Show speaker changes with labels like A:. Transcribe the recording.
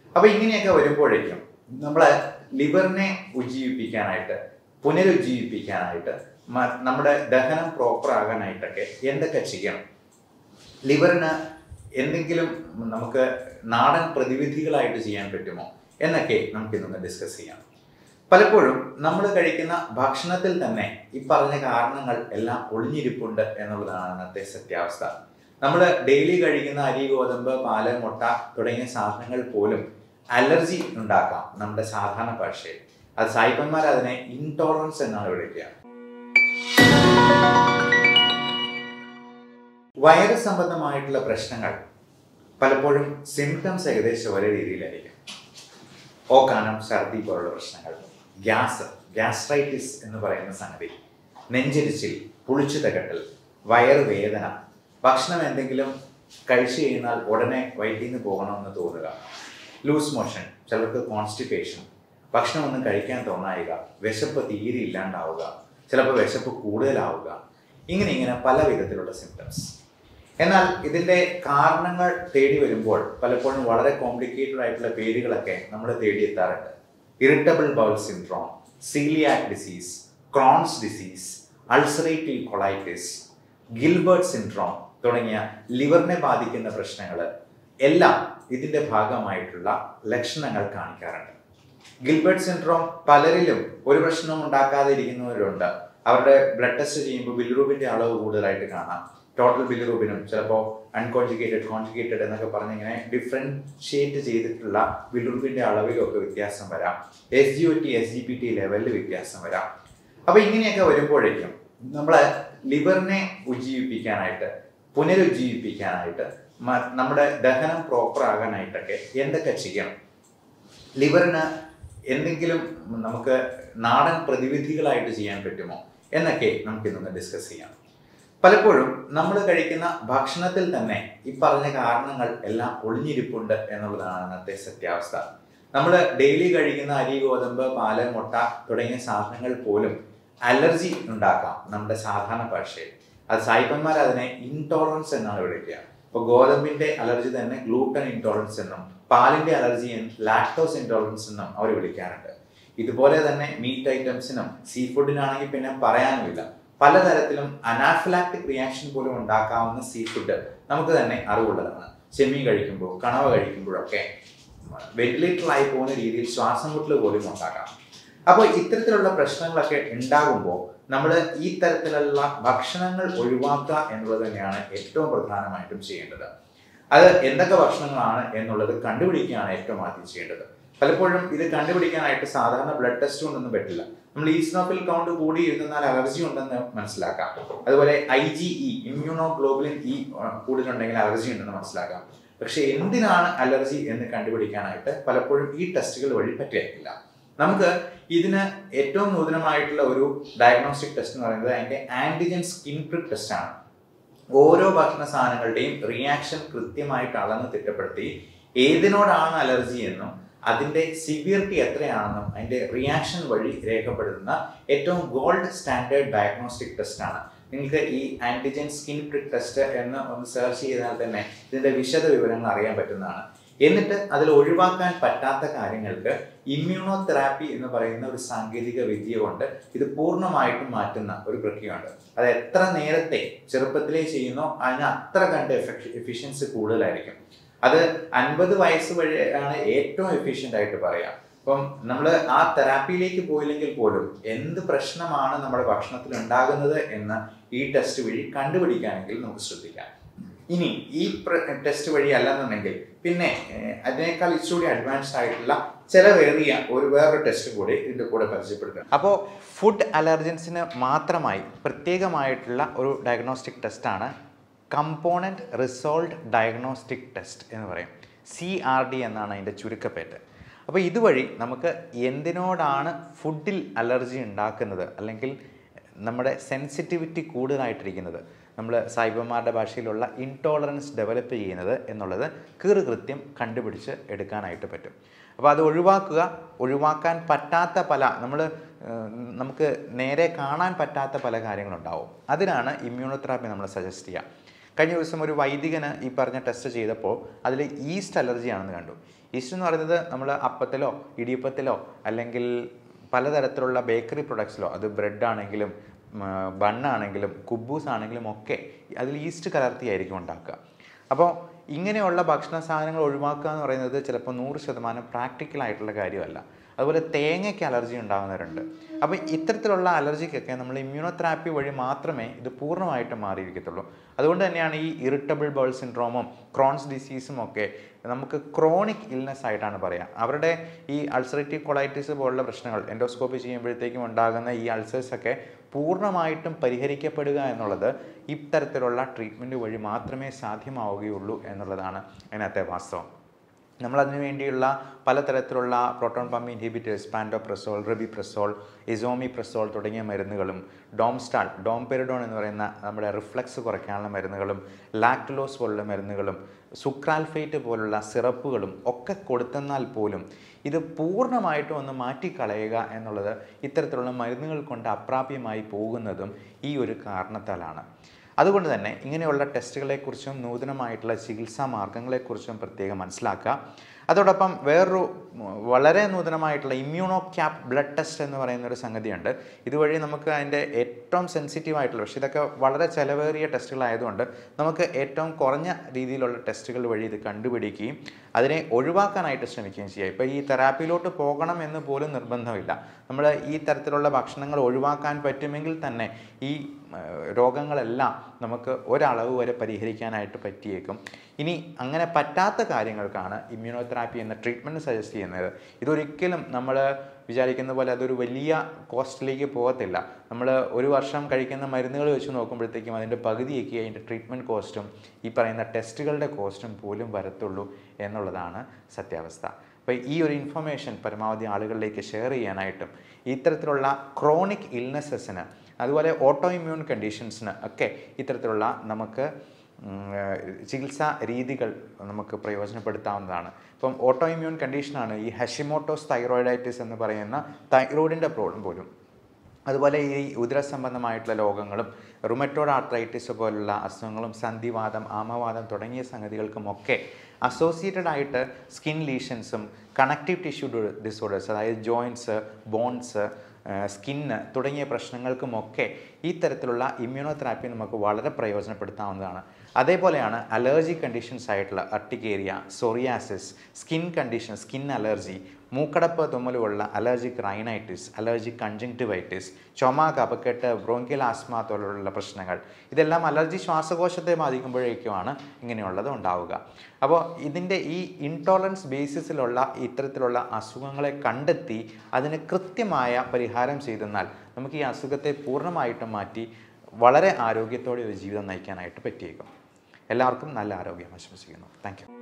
A: അപ്പൊ ഇങ്ങനെയൊക്കെ വരുമ്പോഴേക്കും നമ്മളെ ലിവറിനെ ഉജ്ജീവിപ്പിക്കാനായിട്ട് പുനരുജ്ജീവിപ്പിക്കാനായിട്ട് മ- നമ്മുടെ ദഹനം പ്രോപ്പർ ആകാനായിട്ടൊക്കെ എന്തൊക്കെ ചെയ്യണം ലിവറിന് എന്തെങ്കിലും നമുക്ക് നാടൻ പ്രതിവിധികളായിട്ട് ചെയ്യാൻ പറ്റുമോ എന്നൊക്കെ നമുക്ക് ഇന്നൊന്ന് ഡിസ്കസ് ചെയ്യാം പലപ്പോഴും നമ്മൾ കഴിക്കുന്ന ഭക്ഷണത്തിൽ തന്നെ ഈ പറഞ്ഞ കാരണങ്ങൾ എല്ലാം ഒളിഞ്ഞിരിപ്പുണ്ട് എന്നുള്ളതാണ് ഇന്നത്തെ സത്യാവസ്ഥ നമ്മൾ ഡെയിലി കഴിക്കുന്ന അരി ഗോതമ്പ് പാല് മുട്ട തുടങ്ങിയ സാധനങ്ങൾ പോലും അലർജി ഉണ്ടാക്കാം നമ്മുടെ സാധാരണ ഭാഷയിൽ അത് സായിപ്പന്മാർ അതിനെ ഇൻടോളറൻസ് എന്നാണ് വിളിക്കുക വയറ് സംബന്ധമായിട്ടുള്ള പ്രശ്നങ്ങൾ പലപ്പോഴും സിംറ്റംസ് ഏകദേശം ഒരേ രീതിയിലായിരിക്കും ഓക്കാനം ഛർദി പോലുള്ള പ്രശ്നങ്ങൾ ഗ്യാസ് ഗ്യാസ്ട്രൈറ്റിസ് എന്ന് പറയുന്ന സംഗതി നെഞ്ചിരിച്ചിൽ പുളിച്ചു തകട്ടൽ വയറുവേദന ഭക്ഷണം എന്തെങ്കിലും കഴിച്ചു കഴിഞ്ഞാൽ ഉടനെ വയറ്റിൽ നിന്ന് പോകണമെന്ന് തോന്നുക ലൂസ് മോഷൻ ചിലർക്ക് കോൺസ്റ്റിപ്പേഷൻ ഭക്ഷണം ഒന്നും കഴിക്കാൻ തോന്നായിക വിശപ്പ് തീരെ ഇല്ലാണ്ടാവുക ചിലപ്പോൾ വിശപ്പ് കൂടുതലാവുക ഇങ്ങനെ ഇങ്ങനെ പല വിധത്തിലുള്ള സിംറ്റംസ് എന്നാൽ ഇതിന്റെ കാരണങ്ങൾ തേടി വരുമ്പോൾ പലപ്പോഴും വളരെ കോംപ്ലിക്കേറ്റഡ് ആയിട്ടുള്ള പേരുകളൊക്കെ നമ്മൾ തേടിയെത്താറുണ്ട് irritable bowel syndrome celiac disease Crohn's disease ulcerative colitis Gilbert syndrome തുടങ്ങിയ ലിവറിനെ ബാധിക്കുന്ന പ്രശ്നങ്ങൾ എല്ലാം ഇതിന്റെ ഭാഗമായിട്ടുള്ള ലക്ഷണങ്ങൾ കാണിക്കാറുണ്ട് ഗിൽബർട്ട് സിൻഡ്രോം പലരിലും ഒരു പ്രശ്നവും ഉണ്ടാക്കാതെ ഇരിക്കുന്നവരുണ്ട് അവരുടെ ബ്ലഡ് ടെസ്റ്റ് ചെയ്യുമ്പോൾ ബിലിറൂബിന്റെ അളവ് കൂടുതലായിട്ട് കാണാം ടോട്ടൽ ബിലിറൂബിനും ചിലപ്പോൾ അൺകോൺജുഗേറ്റഡ് കോൺജുഗേറ്റഡ് എന്നൊക്കെ പറഞ്ഞ് ഇങ്ങനെ ഡിഫറൻഷിയേറ്റ് ചെയ്തിട്ടുള്ള ബിലിറൂബിന്റെ അളവിലൊക്കെ വ്യത്യാസം വരാം S G O T S G P T ലെവലിൽ വ്യത്യാസം വരാം അപ്പൊ ഇങ്ങനെയൊക്കെ വരുമ്പോഴേക്കും നമ്മളെ ലിവറിനെ ഉജ്ജീവിപ്പിക്കാനായിട്ട് പുനരുജ്ജീവിപ്പിക്കാനായിട്ട് മ- നമ്മുടെ ദഹനം പ്രോപ്പർ ആകാനായിട്ടൊക്കെ എന്തൊക്കെ ചെയ്യണം ലിവറിന് എന്തെങ്കിലും നമുക്ക് നാടൻ പ്രതിവിധികളായിട്ട് ചെയ്യാൻ പറ്റുമോ എന്നൊക്കെ നമുക്ക് ഇന്നൊന്ന് ഡിസ്കസ് ചെയ്യാം പലപ്പോഴും നമ്മൾ കഴിക്കുന്ന ഭക്ഷണത്തിൽ തന്നെ ഈ പറഞ്ഞ കാരണങ്ങൾ എല്ലാം ഒളിഞ്ഞിരിപ്പുണ്ട് എന്നുള്ളതാണ് ഇന്നത്തെ സത്യാവസ്ഥ നമ്മൾ ഡെയിലി കഴിക്കുന്ന അരി ഗോതമ്പ് പാല് മുട്ട തുടങ്ങിയ സാധനങ്ങൾ പോലും അലർജി ഉണ്ടാക്കാം നമ്മുടെ സാധാരണ ഭാഷയിൽ അത് സായിപ്പന്മാർ അതിനെ ഇൻടോളറൻസ് എന്നാണ് വിളിക്കുക ഇപ്പോൾ ഗോതമ്പിന്റെ അലർജി തന്നെ ഗ്ലൂട്ടൻ ഇൻടോളറൻസ് എന്നും പാലിന്റെ അലർജി ലാക്ടോസ് ഇൻടോളറൻസ് എന്നും അവർ വിളിക്കാറുണ്ട് ഇതുപോലെ തന്നെ മീറ്റ് ഐറ്റംസിനും സീ ഫുഡിനാണെങ്കിൽ പിന്നെ പറയാനുമില്ല പലതരത്തിലും അനാഫിലാക്ടിക് റിയാക്ഷൻ പോലും ഉണ്ടാക്കാവുന്ന സീ ഫുഡ് നമുക്ക് തന്നെ അറിവുള്ളതാണ് ചെമ്മീൻ കഴിക്കുമ്പോൾ കണവ കഴിക്കുമ്പോഴൊക്കെ വെന്റിലേറ്ററിലായി പോകുന്ന രീതിയിൽ ശ്വാസം മുട്ടൽ പോലും ഉണ്ടാക്കാം അപ്പോൾ ഇത്തരത്തിലുള്ള പ്രശ്നങ്ങളൊക്കെ ഉണ്ടാകുമ്പോൾ നമ്മൾ ഈ തരത്തിലുള്ള ഭക്ഷണങ്ങൾ ഒഴിവാക്കുക എന്നുള്ളത് തന്നെയാണ് ഏറ്റവും പ്രധാനമായിട്ടും ചെയ്യേണ്ടത് അത് എന്തൊക്കെ ഭക്ഷണങ്ങളാണ് എന്നുള്ളത് കണ്ടുപിടിക്കുകയാണ് ഏറ്റവും ആദ്യം ചെയ്യേണ്ടത് പലപ്പോഴും ഇത് കണ്ടുപിടിക്കാനായിട്ട് സാധാരണ ബ്ലഡ് ടെസ്റ്റ് കൊണ്ടൊന്നും പറ്റില്ല നമ്മൾ ഈസ്നോഫിൽ കൗണ്ട് കൂടി ഇരുന്നാൽ അലർജി ഉണ്ടെന്ന് മനസ്സിലാക്കാം അതുപോലെ I G E immunoglobulin E കൂടുതലുണ്ടെങ്കിൽ അലർജി ഉണ്ടെന്ന് മനസ്സിലാക്കാം പക്ഷെ എന്തിനാണ് അലർജി എന്ന് കണ്ടുപിടിക്കാനായിട്ട് പലപ്പോഴും ഈ ടെസ്റ്റുകൾ വഴി പറ്റില്ല നമുക്ക് ഇതിന് ഏറ്റവും നൂതനമായിട്ടുള്ള ഒരു ഡയഗ്നോസ്റ്റിക് ടെസ്റ്റ് എന്ന് പറയുന്നത് അതിന്റെ ആന്റിജൻ സ്കിൻ പ്രിക് ടെസ്റ്റ് ആണ് ഓരോ ഭക്ഷണ സാധനങ്ങളുടെയും റിയാക്ഷൻ കൃത്യമായിട്ട് അളന്ന് തിട്ടപ്പെടുത്തി ഏതിനോടാണ് അലർജി എന്നും അതിന്റെ സിവിയറിറ്റി എത്രയാണെന്നും അതിന്റെ റിയാക്ഷൻ വഴി രേഖപ്പെടുത്തുന്ന ഏറ്റവും ഗോൾഡ് സ്റ്റാൻഡേർഡ് ഡയഗ്നോസ്റ്റിക് ടെസ്റ്റ് ആണ് നിങ്ങൾക്ക് ഈ ആന്റിജൻ സ്കിൻ പ്രിക് ടെസ്റ്റ് എന്ന് ഒന്ന് സെർച്ച് ചെയ്താൽ തന്നെ ഇതിന്റെ വിശദ വിവരങ്ങൾ അറിയാൻ പറ്റുന്നതാണ് എന്നിട്ട് അതിൽ ഒഴിവാക്കാൻ പറ്റാത്ത കാര്യങ്ങൾക്ക് ഇമ്മ്യൂണോ തെറാപ്പി എന്ന് പറയുന്ന ഒരു സാങ്കേതിക വിദ്യ കൊണ്ട് ഇത് പൂർണ്ണമായിട്ടും മാറ്റുന്ന ഒരു പ്രക്രിയയുണ്ട് അത് എത്ര നേരത്തെ ചെറുപ്പത്തിലേ ചെയ്യുന്നോ അതിന് അത്ര കണ്ട് എഫിഷ്യൻസി കൂടുതലായിരിക്കും അത് അൻപത് വയസ്സ് വഴിയാണ് ഏറ്റവും എഫിഷ്യൻ്റ് ആയിട്ട് പറയാം അപ്പം നമ്മൾ ആ തെറാപ്പിയിലേക്ക് പോയില്ലെങ്കിൽ പോലും എന്ത് പ്രശ്നമാണ് നമ്മുടെ ഭക്ഷണത്തിൽ ഉണ്ടാകുന്നത് എന്ന് ഈ ടെസ്റ്റ് വഴി കണ്ടുപിടിക്കാനെങ്കിൽ നമുക്ക് ശ്രദ്ധിക്കാം ഇനി ഈ ടെസ്റ്റ് വഴി അല്ലെന്നുണ്ടെങ്കിൽ പിന്നെ ഏഹ്, അതിനേക്കാൾ ഇച്ചിരി അഡ്വാൻസ്ഡ് ആയിട്ടുള്ള ചിലവേറിയ ഒരു വേറൊരു ടെസ്റ്റ് കൂടി ഇതിൻ്റെ കൂടെ പരിചയപ്പെടുത്തുക അപ്പോൾ ഫുഡ് അലർജൻസിന് മാത്രമായി പ്രത്യേകമായിട്ടുള്ള ഒരു ഡയഗ്നോസ്റ്റിക് ടെസ്റ്റാണ് കമ്പോണൻറ്റ് റിസോൾവ് ഡയഗ്നോസ്റ്റിക് ടെസ്റ്റ് എന്ന് പറയും സി ആർ ഡി എന്നാണ് അതിൻ്റെ ചുരുക്കപ്പേറ്റ് അപ്പോൾ ഇതുവഴി നമുക്ക് എന്തിനോടാണ് ഫുഡിൽ അലർജി ഉണ്ടാക്കുന്നത് അല്ലെങ്കിൽ നമ്മുടെ സെൻസിറ്റിവിറ്റി കൂടുതലായിട്ടിരിക്കുന്നത് നമ്മൾ സായിബന്മാരുടെ ഭാഷയിലുള്ള ഇൻടോളറൻസ് ഡെവലപ്പ് ചെയ്യുന്നത് എന്നുള്ളത് കീറ് കൃത്യം കണ്ടുപിടിച്ച് എടുക്കാനായിട്ട് പറ്റും അപ്പോൾ അത് ഒഴിവാക്കുക ഒഴിവാക്കാൻ പറ്റാത്ത പല നമ്മൾ നമുക്ക് നേരെ കാണാൻ പറ്റാത്ത പല കാര്യങ്ങളുണ്ടാവും അതിനാണ് ഇമ്മ്യൂണോതെറാപ്പി നമ്മൾ സജസ്റ്റ് ചെയ്യുക കഴിഞ്ഞ ദിവസം ഒരു വൈദികന് ഈ പറഞ്ഞ ടെസ്റ്റ് ചെയ്തപ്പോൾ അതിൽ ഈസ്റ്റ് അലർജി ആണെന്ന് കണ്ടു ഈസ്റ്റ് എന്ന് പറയുന്നത് നമ്മൾ അപ്പത്തിലോ ഇടിയപ്പത്തിലോ അല്ലെങ്കിൽ പലതരത്തിലുള്ള ബേക്കറി പ്രൊഡക്ട്സിലോ അത് ബ്രെഡ് ആണെങ്കിലും ബണ്ണാണെങ്കിലും കുബൂസ് ആണെങ്കിലും ഒക്കെ അതിൽ ഈസ്റ്റ് കലർത്തിയായിരിക്കും ഉണ്ടാക്കുക അപ്പോൾ ഇങ്ങനെയുള്ള ഭക്ഷണ സാധനങ്ങൾ ഒഴിവാക്കുക എന്ന് പറയുന്നത് ചിലപ്പോൾ നൂറ് ശതമാനം പ്രാക്ടിക്കൽ ആയിട്ടുള്ള കാര്യമല്ല അതുപോലെ തേങ്ങയ്ക്ക് അലർജി ഉണ്ടാകുന്നവരുണ്ട് അപ്പോൾ ഇത്തരത്തിലുള്ള അലർജിക്കൊക്കെ നമ്മൾ ഇമ്മ്യൂണോതെറാപ്പി വഴി മാത്രമേ ഇത് പൂർണ്ണമായിട്ട് മാറിയിരിക്കത്തുള്ളൂ അതുകൊണ്ട് തന്നെയാണ് ഈ ഇറിറ്റബിൾ ബേൾ സിൻഡ്രോമും ക്രോൺസ് ഡിസീസും ഒക്കെ നമുക്ക് ക്രോണിക് ഇൽനെസ് ആയിട്ടാണ് പറയുക അവരുടെ ഈ അൾസറേറ്റീവ് കൊളൈറ്റിസ് പോലുള്ള പ്രശ്നങ്ങൾ എൻഡോസ്കോപ്പി ചെയ്യുമ്പോഴത്തേക്കും ഉണ്ടാകുന്ന ഈ അൾസേഴ്സ് ഒക്കെ പൂർണ്ണമായിട്ടും പരിഹരിക്കപ്പെടുക എന്നുള്ളത് ഇത്തരത്തിലുള്ള ട്രീറ്റ്മെൻറ്റ് വഴി മാത്രമേ സാധ്യമാവുകയുള്ളൂ എന്നുള്ളതാണ് അതിനകത്തെ വാസ്തവം നമ്മളതിനു വേണ്ടിയുള്ള പലതരത്തിലുള്ള proton pump inhibitors pantoprazole rabeprazole esomeprazole തുടങ്ങിയ മരുന്നുകളും ഡോംസ്റ്റാൾ ഡോംപെരിഡോൺ എന്ന് പറയുന്ന നമ്മുടെ റിഫ്ലക്സ് കുറയ്ക്കാനുള്ള മരുന്നുകളും ലാക്ടുലോസ് പോലുള്ള മരുന്നുകളും സുക്രാൽഫേറ്റ് പോലുള്ള സിറപ്പുകളും ഒക്കെ കൊടുത്തെന്നാൽ പോലും ഇത് പൂർണ്ണമായിട്ടും ഒന്ന് മാറ്റിക്കളയുക എന്നുള്ളത് ഇത്തരത്തിലുള്ള മരുന്നുകൾ കൊണ്ട് അപ്രാപ്യമായി പോകുന്നതും ഈ ഒരു കാരണത്താലാണ് അതുകൊണ്ട് തന്നെ ഇങ്ങനെയുള്ള ടെസ്റ്റുകളെക്കുറിച്ചും നൂതനമായിട്ടുള്ള ചികിത്സാ മാർഗങ്ങളെക്കുറിച്ചും പ്രത്യേകം മനസ്സിലാക്കുക അതോടൊപ്പം വേറൊരു വളരെ നൂതനമായിട്ടുള്ള ഇമ്മ്യൂണോ ക്യാപ് ബ്ലഡ് ടെസ്റ്റ് എന്ന് പറയുന്ന ഒരു സംഗതിയുണ്ട് ഇതുവഴി നമുക്ക് അതിൻ്റെ ഏറ്റവും സെൻസിറ്റീവ് ആയിട്ടുള്ള പക്ഷേ ഇതൊക്കെ വളരെ ചിലവേറിയ ടെസ്റ്റുകളായതുകൊണ്ട് നമുക്ക് ഏറ്റവും കുറഞ്ഞ രീതിയിലുള്ള ടെസ്റ്റുകൾ വഴി ഇത് കണ്ടുപിടിക്കുകയും അതിനെ ഒഴിവാക്കാനായിട്ട് ശ്രമിക്കുകയും ചെയ്യുക ഇപ്പോൾ ഈ തെറാപ്പിയിലോട്ട് പോകണം എന്ന് പോലും നിർബന്ധമില്ല നമ്മൾ ഈ തരത്തിലുള്ള ഭക്ഷണങ്ങൾ ഒഴിവാക്കാൻ പറ്റുമെങ്കിൽ തന്നെ ഈ രോഗങ്ങളെല്ലാം നമുക്ക് ഒരളവ് വരെ പരിഹരിക്കാനായിട്ട് പറ്റിയേക്കും ഇനി അങ്ങനെ പറ്റാത്ത കാര്യങ്ങൾക്കാണ് ഇമ്മ്യൂണോതെറാപ്പി എന്ന ട്രീറ്റ്മെൻറ്റ് സജസ്റ്റ് ചെയ്യുന്നത് ഇതൊരിക്കലും നമ്മൾ വിചാരിക്കുന്ന പോലെ അതൊരു വലിയ കോസ്റ്റിലേക്ക് പോകത്തില്ല നമ്മൾ ഒരു വർഷം കഴിക്കുന്ന മരുന്നുകൾ വെച്ച് നോക്കുമ്പോഴത്തേക്കും അതിൻ്റെ പകുതിയൊക്കെ അതിൻ്റെ ട്രീറ്റ്മെൻറ്റ് കോസ്റ്റും ഈ പറയുന്ന ടെസ്റ്റുകളുടെ കോസ്റ്റും പോലും വരത്തുള്ളൂ എന്നുള്ളതാണ് സത്യാവസ്ഥ അപ്പോൾ ഈ ഒരു ഇൻഫർമേഷൻ പരമാവധി ആളുകളിലേക്ക് ഷെയർ ചെയ്യാനായിട്ടും ഇത്തരത്തിലുള്ള ക്രോണിക് ഇൽനെസ്സസിന് അതുപോലെ ഓട്ടോ ഇമ്മ്യൂൺ കണ്ടീഷൻസിന് ഒക്കെ ഇത്തരത്തിലുള്ള നമുക്ക് ചികിത്സാ രീതികൾ നമുക്ക് പ്രയോജനപ്പെടുത്താവുന്നതാണ് ഇപ്പം ഓട്ടോ ഇമ്മ്യൂൺ കണ്ടീഷനാണ് ഈ ഹഷിമോട്ടോസ് തൈറോയിഡൈറ്റിസ് എന്ന് പറയുന്ന തൈറോയിഡിൻ്റെ പ്രോബ്ലം പോലും അതുപോലെ ഈ ഉദര സംബന്ധമായിട്ടുള്ള രോഗങ്ങളും റുമറ്റോഡ് ആർത്രൈറ്റിസ് പോലുള്ള അസുഖങ്ങളും സന്ധിവാദം ആമവാദം തുടങ്ങിയ സംഗതികൾക്കുമൊക്കെ അസോസിയേറ്റഡ് ആയിട്ട് സ്കിൻ ലീഷൻസും കണക്റ്റീവ് ടിഷ്യൂ ഡിസോർഡേഴ്സ് അതായത് ജോയിൻറ്റ്സ് ബോൺസ് സ്കിന്ന് തുടങ്ങിയ പ്രശ്നങ്ങൾക്കുമൊക്കെ ഈ തരത്തിലുള്ള ഇമ്മ്യൂണോതെറാപ്പി നമുക്ക് വളരെ പ്രയോജനപ്പെടുത്താവുന്നതാണ് അതേപോലെയാണ് അലർജി കണ്ടീഷൻസ് ആയിട്ടുള്ള urticaria psoriasis skin condition skin allergy മൂക്കടപ്പ് തുമ്മലുള്ള അലർജിക് റൈനൈറ്റിസ് അലർജിക് കൺജങ്ക്റ്റിവൈറ്റിസ് ചുമ കപക്കെട്ട് ബ്രോങ്കിയൽ ആസ്മ പോലുള്ള പ്രശ്നങ്ങൾ ഇതെല്ലാം അലർജി ശ്വാസകോശത്തെ ബാധിക്കുമ്പോഴേക്കുമാണ് ഇങ്ങനെയുള്ളത് ഉണ്ടാവുക അപ്പോൾ ഇതിൻ്റെ ഈ ഇൻടോളറൻസ് ബേസിസിലുള്ള ഇത്തരത്തിലുള്ള അസുഖങ്ങളെ കണ്ടെത്തി അതിന് കൃത്യമായ പരിഹാരം ചെയ്തെന്നാൽ നമുക്ക് ഈ അസുഖത്തെ പൂർണ്ണമായിട്ടും മാറ്റി വളരെ ആരോഗ്യത്തോടെ ഒരു ജീവിതം നയിക്കാനായിട്ട് പറ്റിയേക്കും എല്ലാവർക്കും നല്ല ആരോഗ്യം ആശംസിക്കുന്നു താങ്ക് യു